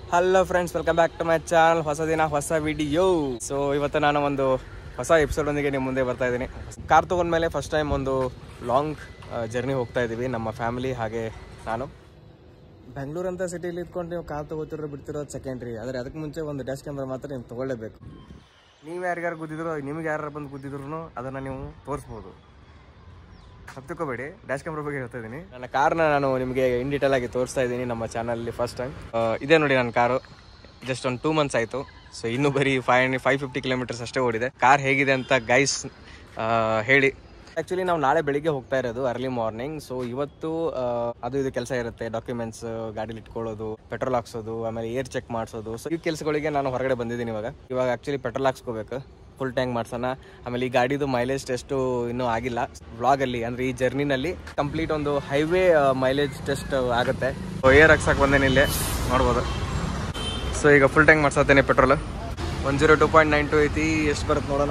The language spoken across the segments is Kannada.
Hello friends welcome back to my channel ಹೊಸ ದಿನ ಹೊಸ ವಿಡಿಯೋ ಸೊ ಇವತ್ತು ನಾನು ಒಂದು ಹೊಸ ಎಪಿಸೋಡ್ ಒಂದಿಗೆ ನಿಮ್ಮ ಮುಂದೆ ಬರ್ತಾ ಇದ್ದೀನಿ ಕಾರ್ ತೊಗೊಂಡ್ಮೇಲೆ ಫಸ್ಟ್ ಟೈಮ್ ಒಂದು ಲಾಂಗ್ ಜರ್ನಿ ಹೋಗ್ತಾ ಇದ್ದೀವಿ ನಮ್ಮ ಫ್ಯಾಮಿಲಿ ಹಾಗೆ ನಾನು ಬೆಂಗಳೂರು ಅಂತ ಸಿಟಿಲಿ ಇದ್ಕೊಂಡು ನೀವು ಕಾರ್ ತೊಗೋತಿರೋ ಬಿಡ್ತಿರೋದು ಸೆಕೆಂಡ್ರಿ ಆದರೆ ಅದಕ್ಕೆ ಮುಂಚೆ ಒಂದು ಡ್ಯಾಶ್ ಕ್ಯಾಮ್ರಾ ಮಾತ್ರ ನೀವು ತೊಗೊಳ್ಳೇಬೇಕು ನೀವು ಯಾರಿಗಾರು ಗುದ್ದಿದ್ರು ನಿಮಗೆ ಯಾರು ಬಂದು ಗುದ್ದಿದ್ರು ಅದನ್ನು ನೀವು ತೋರಿಸ್ಬೋದು ಹತ್ತಿಕೋಬೇಡಿ ಡ್ಯಾಶ್ ಕ್ಯಾಮ್ರಾ ಬಗ್ಗೆ ಹೇಳ್ತಾ ಇದ್ದೀನಿ ನನ್ನ ಕಾರ್ನ ನಾನು ನಿಮಗೆ ಇನ್ ಡೀಟೇಲ್ ಆಗಿ ತೋರಿಸ್ತಾ ಇದ್ದೀನಿ ನಮ್ಮ ಚಾನಲಲ್ಲಿ ಫಸ್ಟ್ ಟೈಮ್ ಇದೇ ನೋಡಿ ನನ್ನ ಕಾರು ಜಸ್ಟ್ ಒಂದು ಟೂ ಮಂತ್ಸ್ ಆಯಿತು ಸೊ ಇನ್ನೂ ಬರೀ ಫೈವ್ ಫೈವ್ ಫಿಫ್ಟಿ ಕಿಲೋಮೀಟರ್ಸ್ ಅಷ್ಟೇ ಓಡಿದೆ ಕಾರ್ ಹೇಗಿದೆ ಅಂತ ಗೈಸ್ ಹೇಳಿ ಆ್ಯಕ್ಚುಲಿ ನಾವು ನಾಳೆ ಬೆಳಿಗ್ಗೆ ಹೋಗ್ತಾ ಇರೋದು ಅರ್ಲಿ ಮಾರ್ನಿಂಗ್ ಸೊ ಇವತ್ತು ಆ, ಅದು ಇದು ಕೆಲಸ ಇರುತ್ತೆ ಡಾಕ್ಯುಮೆಂಟ್ಸ್ ಗಾಡೀಲಿ ಇಟ್ಕೊಳ್ಳೋದು ಪೆಟ್ರೋಲ್ ಹಾಕ್ಸೋದು ಆಮೇಲೆ ಏರ್ ಚೆಕ್ ಮಾಡಿಸೋದು ಸೊ ಈ ಕೆಲಸಗಳಿಗೆ ನಾನು ಹೊರಗಡೆ ಬಂದಿದ್ದೀನಿ ಇವಾಗ ಇವಾಗ ಆ್ಯಕ್ಚುಲಿ ಪೆಟ್ರೋಲ್ ಹಾಕ್ಸ್ಕೋಬೇಕು ಫುಲ್ ಟ್ಯಾಂಕ್ ಮಾಡ್ಸೋಣ ಆಮೇಲೆ ಈ ಗಾಡಿದು ಮೈಲೇಜ್ ಟೆಸ್ಟು ಇನ್ನೂ ಆಗಿಲ್ಲ ವ್ಲಾಗಲ್ಲಿ ಅಂದರೆ ಈ ಜರ್ನಿನಲ್ಲಿ ಕಂಪ್ಲೀಟ್ ಒಂದು ಹೈವೇ ಮೈಲೇಜ್ ಟೆಸ್ಟ್ ಆಗುತ್ತೆ ಏರ್ ಹಾಕ್ಸಕ್ಕೆ ಬಂದೇನೆ ಇಲ್ಲೇ ನೋಡ್ಬೋದು ಸೊ ಈಗ ಫುಲ್ ಟ್ಯಾಂಕ್ ಮಾಡ್ಸತ್ತೇನೆ petrol one zero two point nine two ಐತಿ ಎಷ್ಟು ಬರುತ್ತೆ ನೋಡೋಣ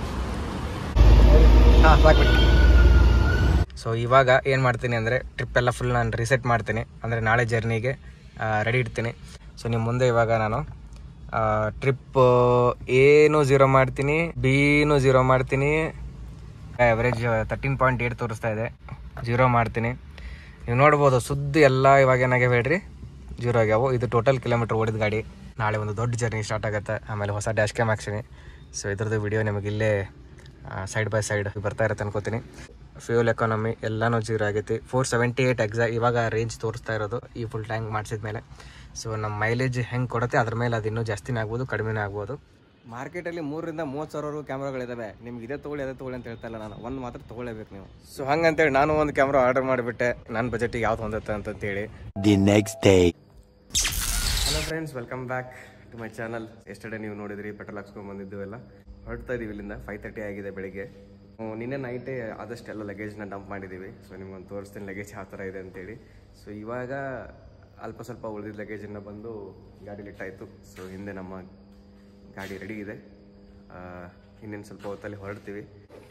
ಹಾಂ ಸಾಕ್ಬಿಟ್ಟು ಸೊ ಇವಾಗ ಏನು ಮಾಡ್ತೀನಿ ಅಂದರೆ ಟ್ರಿಪ್ ಎಲ್ಲ ಫುಲ್ ನಾನು ರಿಸೆಟ್ ಮಾಡ್ತೀನಿ ಅಂದರೆ ನಾಳೆ ಜರ್ನಿಗೆ ರೆಡಿ ಇಡ್ತೀನಿ ಸೊ ನಿಮ್ಮ ಮುಂದೆ ಇವಾಗ ನಾನು ಟ್ರಿಪ್ ಎನು ಝೀರೋ ಮಾಡ್ತೀನಿ ಬಿನು ಝೀರೋ ಮಾಡ್ತೀನಿ ಆ್ಯಾವ್ರೇಜ್ ತರ್ಟೀನ್ ಪಾಯಿಂಟ್ ಏಟ್ ತೋರಿಸ್ತಾ ಇದೆ ಜೀರೋ ಮಾಡ್ತೀನಿ ನೀವು ನೋಡ್ಬೋದು ಸುದ್ದಿ ಎಲ್ಲ ಇವಾಗ ಏನಾಗ್ಯಾವ ಹೇಳ್ರಿ ಜೀರೋ ಆಗ್ಯಾವು ಇದು ಟೋಟಲ್ ಕಿಲೋಮೀಟ್ರ್ ಓಡಿದ ಗಾಡಿ ನಾಳೆ ಒಂದು ದೊಡ್ಡ ಜರ್ನಿ ಸ್ಟಾರ್ಟ್ ಆಗುತ್ತೆ ಆಮೇಲೆ ಹೊಸ ಡ್ಯಾಶ್ ಕ್ಯಾಮ್ ಹಾಕ್ಸಿನಿ ಸೊ ಇದ್ರದ್ದು ವಿಡಿಯೋ ನಿಮಗೆ ಇಲ್ಲೇ ಸೈಡ್ ಬೈ ಸೈಡ್ ಬರ್ತಾ ಇರುತ್ತೆ ಅನ್ಕೋತೀನಿ ಫ್ಯೂಲ್ ಎಕಾನಮಿ ಎಲ್ಲನೂ ಜೀರೋ ಆಗೈತಿ ಫೋರ್ ಸೆವೆಂಟಿ ಏಯ್ಟ್ ಎಕ್ಸಾ ಇವಾಗ ರೇಂಜ್ ತೋರಿಸ್ತಾ ಇರೋದು ಈ ಫುಲ್ ಟ್ಯಾಂಕ್ ಮಾಡಿಸಿದ ಮೇಲೆ ಸೊ ನಮ್ಮ ಮೈಲೇಜ್ ಹೆಂಗೆ ಕೊಡುತ್ತೆ ಅದ್ರ ಮೇಲೆ ಅದು ಇನ್ನೂ ಜಾಸ್ತಿನೇ ಆಗ್ಬೋದು ಕಡಿಮೆನೇ ಆಗ್ಬೋದು ಮಾರ್ಕೆಟಲ್ಲಿ ಮೂರರಿಂದ ಮೂವತ್ತು ಸಾವಿರ ಕ್ಯಾಮ್ರಾಗಳಿದ್ದಾವೆ ನಿಮ್ಗೆ ಇದೇ ತೊಗೊಳ್ಳಿ ಅದೇ ತೊಗೊಳ್ಳಿ ಅಂತ ಹೇಳ್ತಾ ಇಲ್ಲ ನಾನು ಒಂದು ಮಾತ್ರ ತೊಗೊಳ್ಳೇಬೇಕು ನೀವು ಸೊ ಹಂಗಂತೇಳಿ ನಾನು ಒಂದು ಕ್ಯಾಮ್ರಾ ಆರ್ಡರ್ ಮಾಡಿಬಿಟ್ಟೆ ನನ್ನ ಬಜೆಟಿಗೆ ಯಾವ್ದು ಹೊಂದುತ್ತೆ ಅಂತಂತೇಳಿ The next day. Hello friends welcome back to my channel yesterday ನೀವು ನೋಡಿದ್ರಿ ಪೆಟ್ರೋಲ್ ಹಾಕ್ಸ್ಕೊಂಡ್ ಬಂದಿದ್ದು ಎಲ್ಲ ಹೊರಡ್ತಾ ಇದೀವಿ ಇಲ್ಲಿಂದ ಫೈವ್ ತರ್ಟಿ ಆಗಿದೆ ಬೆಳಿಗ್ಗೆ ಹ್ಮ್, ನಿನ್ನೆ ನೈಟೇ ಆದಷ್ಟೆಲ್ಲ ಲಗೇಜ್ನ ಡಂಪ್ ಮಾಡಿದ್ದೀವಿ ಸೊ ನಿಮ್ಗೊಂದು ತೋರಿಸ್ತೀನಿ ಲಗೇಜ್ ಯಾವ ಥರ ಇದೆ ಅಂತೇಳಿ ಸೊ ಇವಾಗ ಅಲ್ಪ ಸ್ವಲ್ಪ ಉಳಿದಿದ್ದ ಲಗೇಜನ್ನು ಬಂದು ಗಾಡೀಲಿ ಇಟ್ಟಾಯಿತು ಸೊ ಹಿಂದೆ ನಮ್ಮ ಗಾಡಿ ರೆಡಿ ಇದೆ ಇನ್ನೇನು ಸ್ವಲ್ಪ ಹೊತ್ತಲ್ಲಿ ಹೊರಡ್ತೀವಿ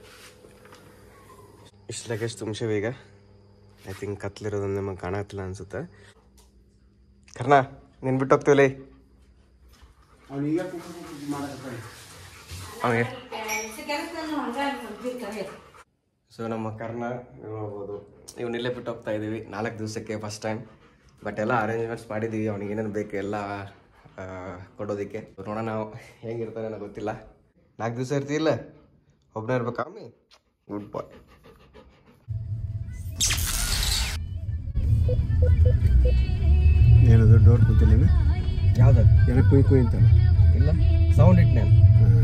ಇಷ್ಟು ಲಗೇಜ್ ತುಂಬಿಸಿವಿ ಈಗ ಐ ಥಿಂಕ್ ಕತ್ಲಿರೋದು ನಿಮಗೆ ಕಾಣತ್ತಿಲ್ಲ ಅನ್ಸುತ್ತೆ ಕರ್ಣ ನೀನು ಬಿಟ್ಟು ಹೋಗ್ತೀವಲ್ಲ ಅವನಿಗೆ ಸೊ ನಮ್ಮ ಕರ್ಣ ನೀವು ನೋಡ್ಬೋದು ಇವನ್ನೆಲ್ಲೇ ಬಿಟ್ಟು ಹೋಗ್ತಾ ಇದ್ದೀವಿ ನಾಲ್ಕು ದಿವಸಕ್ಕೆ ಫಸ್ಟ್ ಟೈಮ್ ಬಟ್ ಎಲ್ಲ ಅರೇಂಜ್ಮೆಂಟ್ಸ್ ಮಾಡಿದ್ದೀವಿ ಅವ್ನಿಗೆ ಏನೇನು ಬೇಕು ಎಲ್ಲ ಆ, ಕೊಡೋದಕ್ಕೆ ನೋಡೋಣ ನಾವು ಹೆಂಗಿರ್ತಾನೆ ನನಗೆ ಗೊತ್ತಿಲ್ಲ ನಾಲ್ಕು ದಿವಸ ಇರ್ತಿಲ್ಲ ಒಬ್ಬನೇ ಇರ್ಬೇಕಾ ಅಮ್ಮಿ ಗುಡ್ ಬಾಯ್ ಏನದು ಡೋರ್ ಕೂತಿಲ್ಲ ಯಾವ್ದು ಏನೋ ಕುಯ್ ಕುಯ್ ಅಂತಲ್ಲ ಇಲ್ಲ ಸೌಂಡ್ ಇಟ್ಟು ನಾನು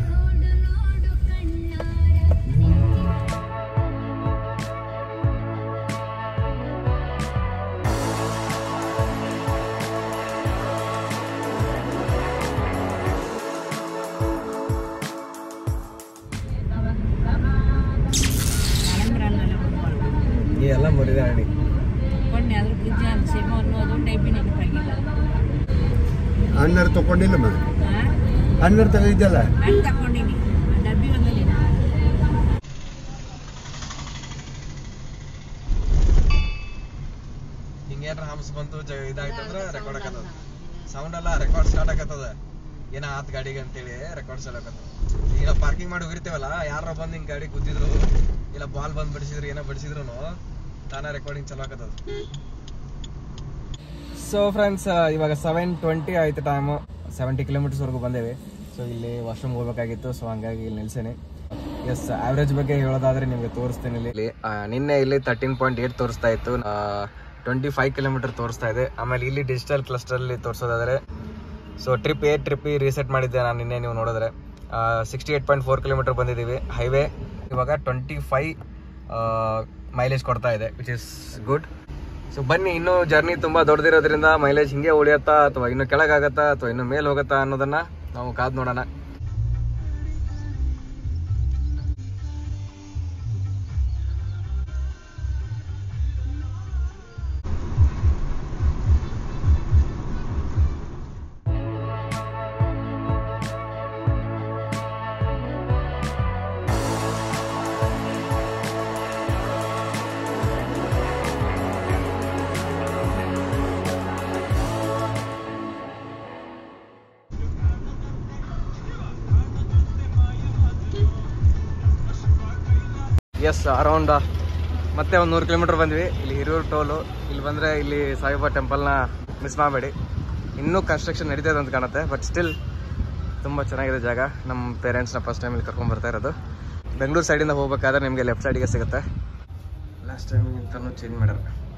ಈ ಎಲ್ಲ ಮುರಿದೆ ಹಣ್ಣಿ కొన్ని అದ್ರ గురించి సినిమా ಅನ್ನೋದು ಟೈಪಿನ ಆಗಿಲ್ಲ ಅಣ್ಣರು ತಗೊಂಡಿಲ್ಲಮ್ಮ ಅಣ್ಣರು ತೆಗೆದಿದ್ದಲ್ಲ ನಾನು ತಗೊಂಡಿನಿ ಡಬ್ಬಿ ಒಂದಲ್ಲಿ ಹಿಂಗೇನ್ರ ಹಂಸ್ ಬಂತು ಜ ಇದಾಯ್ತಂದ್ರ ರೆಕಾರ್ಡ್ ಆಗತ್ತದ ಸೌಂಡ್ ಅಲ್ಲ ರೆಕಾರ್ಡ್ ಸ್ಟಾರ್ಟ್ ಆಗತ್ತದ ಏನ ಆತ್ ಗಾಡಿಗೆ ಅಂತೇಳಿ ರೆಕಾರ್ಡ್ ಸ್ಟಾರ್ಟ್ ಆಗತ್ತ ಈಗ ಪಾರ್ಕಿಂಗ್ ಮಾಡಿ ಹೋಗಿರ್ತೇವಲ್ಲ ಯಾರ ಬಂದ್ ಹಿಂಗ್ ಗಾಡಿ ಗುದ್ದಿದ್ರು ಇಲ್ಲ ಬಾಲ್ ಬಂದ್ ಬಡಿಸಿದ್ರು ಏನೋ ಬಡಿಸಿದ್ರು ತಾನ ರೆಕಾರ್ಡಿಂಗ್ ಚಲೋ ಆಗತ್ತದ ಸೊ ಫ್ರೆಂಡ್ಸ್ ಇವಾಗ ಸೆವೆನ್ ಟ್ವೆಂಟಿ ಆಯ್ತು ಟೈಮು ಸೆವೆಂಟಿ ಕಿಲೋಮೀಟರ್ಸ್ವರೆಗೂ ಬಂದೇವೆ ಸೊ ಇಲ್ಲಿ ವಾಶ್ರೂಮ್ ಹೋಗ್ಬೇಕಾಗಿತ್ತು ಸೊ ಹಂಗಾಗಿ ಇಲ್ಲಿ ನಿಲ್ಸೇನೆ ಎಸ್ ಆವ್ರೇಜ್ ಬಗ್ಗೆ ಹೇಳೋದಾದ್ರೆ ನಿಮಗೆ ತೋರಿಸ್ತೀನಿ ಇಲ್ಲಿ ಆ, ನಿನ್ನೆ ಇಲ್ಲಿ ತರ್ಟೀನ್ ಪಾಯಿಂಟ್ ಏಟ್ ತೋರಿಸ್ತಾ ಇತ್ತು ಟ್ವೆಂಟಿ ಫೈವ್ ಕಿಲೋಮೀಟರ್ ತೋರಿಸ್ತಾ ಇದೆ ಆಮೇಲೆ ಇಲ್ಲಿ ಡಿಜಿಟಲ್ ಕ್ಲಸ್ಟರಲ್ಲಿ ತೋರಿಸೋದಾದ್ರೆ so trip A trip reset ಮಾಡಿದ್ದೆ ನಾನು ನಿನ್ನೆ ನೀವು ನೋಡಿದ್ರೆ sixty eight point four kilometre ಬಂದಿದ್ದೀವಿ ಹೈವೇ ಇವಾಗ ಟ್ವೆಂಟಿ ಫೈವ್ ಮೈಲೇಜ್ ಕೊಡ್ತಾ ಇದೆ ವಿಚ್ ಇಸ್ ಗುಡ್ ಸೊ ಬನ್ನಿ ಇನ್ನೂ ಜರ್ನಿ ತುಂಬ ದೊಡ್ಡದಿರೋದ್ರಿಂದ ಮೈಲೇಜ್ ಹಿಂಗೆ ಉಳಿಯತ್ತಾ ಅಥವಾ ಇನ್ನೂ ಕೆಳಗಾಗತ್ತಾ ಅಥವಾ ಇನ್ನೂ ಮೇಲೆ ಹೋಗುತ್ತಾ ಅನ್ನೋದನ್ನ ನಾವು ಕಾದ್ ನೋಡೋಣ ಎಸ್ ಅರೌಂಡ್ ಮತ್ತೆ ಒಂದು ನೂರು ಕಿಲೋಮೀಟರ್ ಬಂದ್ವಿ ಇಲ್ಲಿ ಹಿರಿಯೂರು ಟೋಲು ಇಲ್ಲಿ ಬಂದರೆ ಇಲ್ಲಿ ಸಾಯಿಬಾಬಾ ಟೆಂಪಲ್ನ ಮಿಸ್ ಮಾಡಬೇಡಿ ಇನ್ನೂ ಕನ್ಸ್ಟ್ರಕ್ಷನ್ ನಡೀತಾ ಇದೆ ಅಂತ ಕಾಣುತ್ತೆ ಬಟ್ ಸ್ಟಿಲ್ ತುಂಬ ಚೆನ್ನಾಗಿದೆ ಜಾಗ ನಮ್ಮ ಪೇರೆಂಟ್ಸ್ನ ಫಸ್ಟ್ ಟೈಮ್ ಇಲ್ಲಿ ಕರ್ಕೊಂಡ್ ಬರ್ತಾ ಇರೋದು ಬೆಂಗಳೂರು ಸೈಡಿಂದ ಹೋಗ್ಬೇಕಾದ್ರೆ ನಿಮಗೆ ಲೆಫ್ಟ್ ಸೈಡಿಗೆ ಸಿಗುತ್ತೆ ಲಾಸ್ಟ್ ಟೈಮ್ ಇಂತನೂ ಚೇಂಜ್ ಮಾಡ್ಯಾರ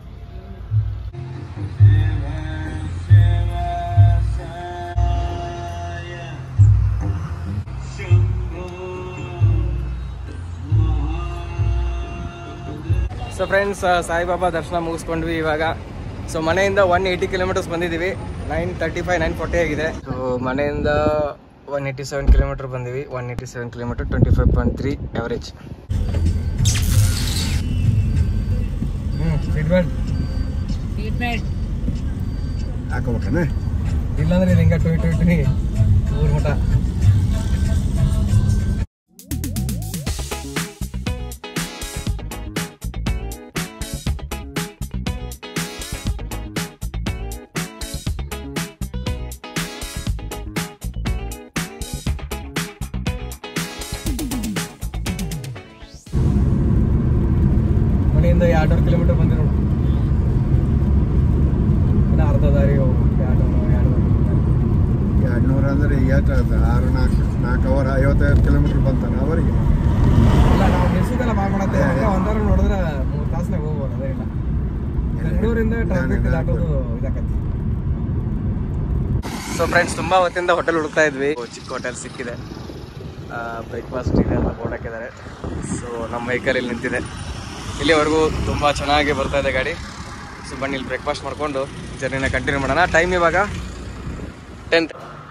ಸೊ ಫ್ರೆಂಡ್ಸ್ ಸಾಯಿಬಾಬಾ ದರ್ಶನ ಮುಗಿಸ್ಕೊಂಡ್ವಿ ಇವಾಗ ಸೊ ಮನೆಯಿಂದ ಒನ್ ಏಯ್ಟಿ ಕಿಲೋಮೀಟರ್ಸ್ ಬಂದಿದ್ದೀವಿ nine thirty five nine forty ಆಗಿದೆ ಸೊ ಮನೆಯಿಂದ ಒನ್ ಏಯ್ಟಿ ಸೆವೆನ್ ಕಿಲೋಮೀಟರ್ ಬಂದಿವಿ one eighty seven kilometre twenty five point three average treatment ಹಾಕೋಬೇಕನ ಇಲ್ಲಾಂದ್ರೆ ಇದು ಹಿಂಗೆ ಟುಯ್ ಟುಯ್ ಟುಯ್ ಊರ್ ಮಠ ಮನೆಯಿಂದ ಎರಡೂವರೆ ಕಿಲೋಮೀಟರ್ ಬಂದೆ ನೋಡು ಇನ್ನು ಅರ್ಧ ದಾರಿ ಹೋಗ್ಬೇಕು ಎರಡೂವರೆ ಎರಡೂವರೆ ಎರಡು ನೂರ ಅಂದ್ರೆ ಎಷ್ಟು ಆಗುತ್ತೆ ಆರು ನಾಲ್ಕು ನಾಲ್ಕು ಅವರ್ ಐವತ್ತೈದು ಕಿಲೋಮೀಟ್ರ್ ಬಂತಾನೆ ಅವರಿಗೆ ಇಲ್ಲ ನಾವು ನಿಲ್ಸಿದ್ದೆಲ್ಲ ಮಾಡತ್ತೆ ಹಂಗೆ ಒಂದಾರ ನೋಡಿದ್ರೆ ಮೂರು ತಾಸ್ನಾಗ ಹೋಗ್ಬೋದು ಅದೇ ಇಲ್ಲ ಬೆಂಗಳೂರಿಂದ ಟ್ರಾಫಿಕ್ ದಾಟೋದು ಇದಾಕತಿ ಸೊ ಫ್ರೆಂಡ್ಸ್ ತುಂಬ ಹೊತ್ತಿಂದ ಹೋಟೆಲ್ ಹುಡುಕ್ತಾ ಇದ್ವಿ ಚಿಕ್ಕ ಹೋಟೆಲ್ ಸಿಕ್ಕಿದೆ ಬ್ರೇಕ್ಫಾಸ್ಟ್ ಇದೆ ಅಂತ ಬೋರ್ಡ್ ಹಾಕಿದ್ದಾರೆ ಸೊ ನಮ್ಮ ವೆಹಿಕಲ್ ಇಲ್ಲಿ ನಿಂತಿದೆ ಇಲ್ಲಿವರೆಗೂ ತುಂಬ ಚೆನ್ನಾಗಿ ಬರ್ತಾ ಇದೆ ಗಾಡಿ ಸೊ ಬನ್ನಿ ಇಲ್ಲಿ ಬ್ರೇಕ್ಫಾಸ್ಟ್ ಮಾಡ್ಕೊಂಡು ಜರ್ನಿನ ಕಂಟಿನ್ಯೂ ಮಾಡೋಣ ಟೈಮ್ ಇವಾಗ ಟೆಂತ್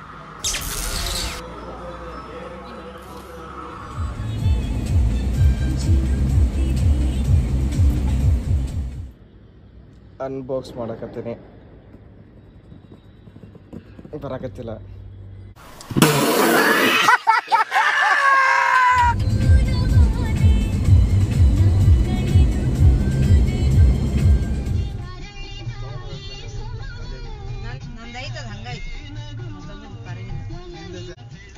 ಅನ್ಬಾಕ್ಸ್ ಮಾಡಕತ್ತೀನಿ ಬರಾಕತ್ತಿಲ್ಲ ನಂದೈತದ ಹಂಗೈತಿ ಮತ್ತೊಂದು ಕರೆಯಿಂದ.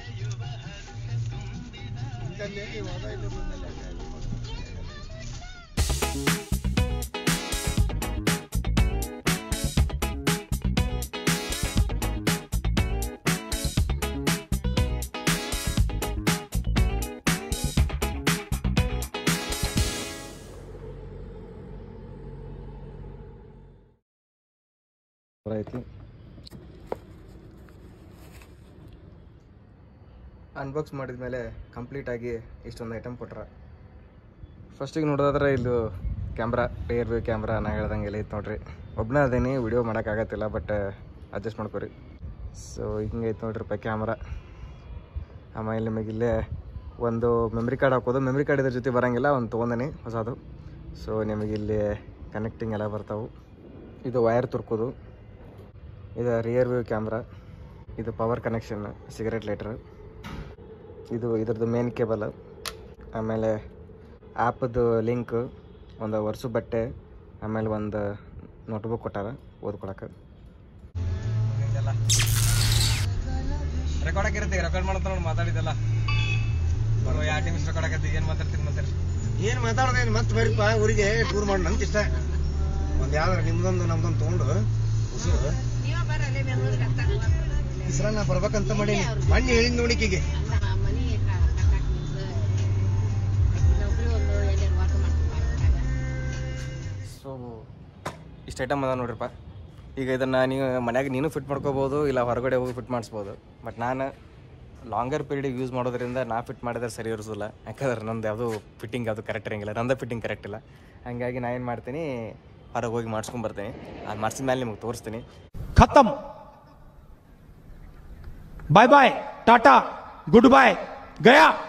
ಐತಿ ಅನ್ಬಾಕ್ಸ್ ಮಾಡಿದ್ಮೇಲೆ ಕಂಪ್ಲೀಟ್ ಆಗಿ ಇಷ್ಟೊಂದು ಐಟಮ್ ಕೊಟ್ರ ಫಸ್ಟಿಗೆ ನೋಡೋದಾದ್ರೆ ಇದು ಕ್ಯಾಮ್ರಾ ರಿಯರ್ ವ್ಯೂ ಕ್ಯಾಮ್ರಾ ನಾ ಹೇಳ್ದಂಗೆ ಎಲ್ಲ ಐತೆ ನೋಡ್ರಿ ಒಬ್ಬನೇ ಅದೇನಿ ವಿಡಿಯೋ ಮಾಡೋಕ್ಕಾಗತ್ತಿಲ್ಲ ಬಟ್ ಅಡ್ಜಸ್ಟ್ ಮಾಡ್ಕೊರಿ ಸೊ ಹಿಂಗೈತೆ ನೋಡ್ರಿಪ್ಪ ಕ್ಯಾಮ್ರಾ ಆಮೇಲೆ ನಿಮಗೆ ಇಲ್ಲೇ ಒಂದು ಮೆಮ್ರಿ ಕಾರ್ಡ್ ಹಾಕೋದು ಮೆಮ್ರಿ ಕಾರ್ಡ್ ಇದ್ರ ಜೊತೆ ಬರೋಂಗಿಲ್ಲ ಒಂದು ತೊಗೊಂಡನಿ ಹೊಸದು ಸೊ ನಿಮಗೆ ಇಲ್ಲಿ ಕನೆಕ್ಟಿಂಗ್ ಎಲ್ಲ ಬರ್ತಾವೆ ಇದು ವೈರ್ ತುರ್ಕೋದು ಇದು ರಿಯರ್ ವ್ಯೂ ಕ್ಯಾಮ್ರಾ ಇದು ಪವರ್ ಕನೆಕ್ಷನ್ ಸಿಗರೇಟ್ ಲೈಟ್ರ್ ಇದು ಇದ್ರದ್ದು ಮೇನ್ ಕೇಬಲ್ ಆಮೇಲೆ ಆ್ಯಪದ್ದು ಲಿಂಕ್ ಒಂದು ವರ್ಷ ಬಟ್ಟೆ ಆಮೇಲೆ ಒಂದು ನೋಟ್ಬುಕ್ ಕೊಟ್ಟಾರ ಓದ್ಕೊಳಕ್ಕೆ ರೆಕಾರ್ಡ್ ಆಗಿರುತ್ತೆ ರೆಕಾರ್ಡ್ ಮಾಡ್ತಾ ನೋಡಿ ಮಾತಾಡಿದ್ದಲ್ಲ ಎರಡು ನಿಮಿಷ ರೆಕಾರ್ಡ್ ಆಗತ್ತೆ ಏನು ಮಾತಾಡ್ತೀನಿ ಮಾತಾಡಿ ಏನು ಮಾತಾಡ್ದೇನು ಮತ್ತೆ ಬರೀಪ್ಪ ಊರಿಗೆ ಟೂರ್ ಮಾಡೋಣ ಅಂತ ಇಷ್ಟ ಒಂದು ಯಾವ್ದಾರ ನಿಮ್ದೊಂದು ನಮ್ದೊಂದು ತೊಗೊಂಡು ಉಸಿರು ನೀವ ಬರಲ್ಲೇ ಬೆಂಗಳೂರಿಗೆ ಅಂತ ಈ ಸಲ ನಾ ಬರ್ಬೇಕಂತ ಮಾಡೀನಿ ಮಣ್ಣು ಹೇಳಿದ್ ನೋಡಿಕಿಗೆ ಮನಿ ಕಟ್ಟಾಕ ನೌಕರಿ ಒಂದು ಎಲ್ಲರೂ ವಾಸ ಮಾಡ್ತಾರೆ ಸೊ ಇಷ್ಟು ಐಟಮ್ ಅದ ನೋಡ್ರಿಪ್ಪ ಈಗ ಇದನ್ನು ನೀವು ಮನ್ಯಾಗ ನೀನು ಫಿಟ್ ಮಾಡ್ಕೋಬೋದು ಇಲ್ಲ ಹೊರಗಡೆ ಹೋಗಿ ಫಿಟ್ ಮಾಡಿಸ್ಬೋದು ಬಟ್ ನಾನು ಲಾಂಗರ್ ಪೀರಿಯಡಿಗೆ ಯೂಸ್ ಮಾಡೋದ್ರಿಂದ ನಾ ಫಿಟ್ ಮಾಡಿದ್ರೆ ಸರಿ ಇರಿಸೋಲ್ಲ ಯಾಕಂದ್ರೆ ನಂದು ಯಾವುದು ಫಿಟ್ಟಿಂಗ್ ಯಾವುದು ಕರೆಕ್ಟ್ ಇರಂಗಿಲ್ಲ ನಂದು ಫಿಟ್ಟಿಂಗ್ ಕರೆಕ್ಟ್ ಇಲ್ಲ ಹಾಗಾಗಿ ನಾ ಏನು ಮಾಡ್ತೀನಿ ಹೊರಗೆ ಹೋಗಿ ಮಾಡಿಸ್ಕೊಂಬರ್ತೀನಿ ಅದು ಮಾಡಿಸಿದ ಮೇಲೆ ನಿಮಗೆ ತೋರಿಸ್ತೀನಿ खत्म bye bye tata goodbye गया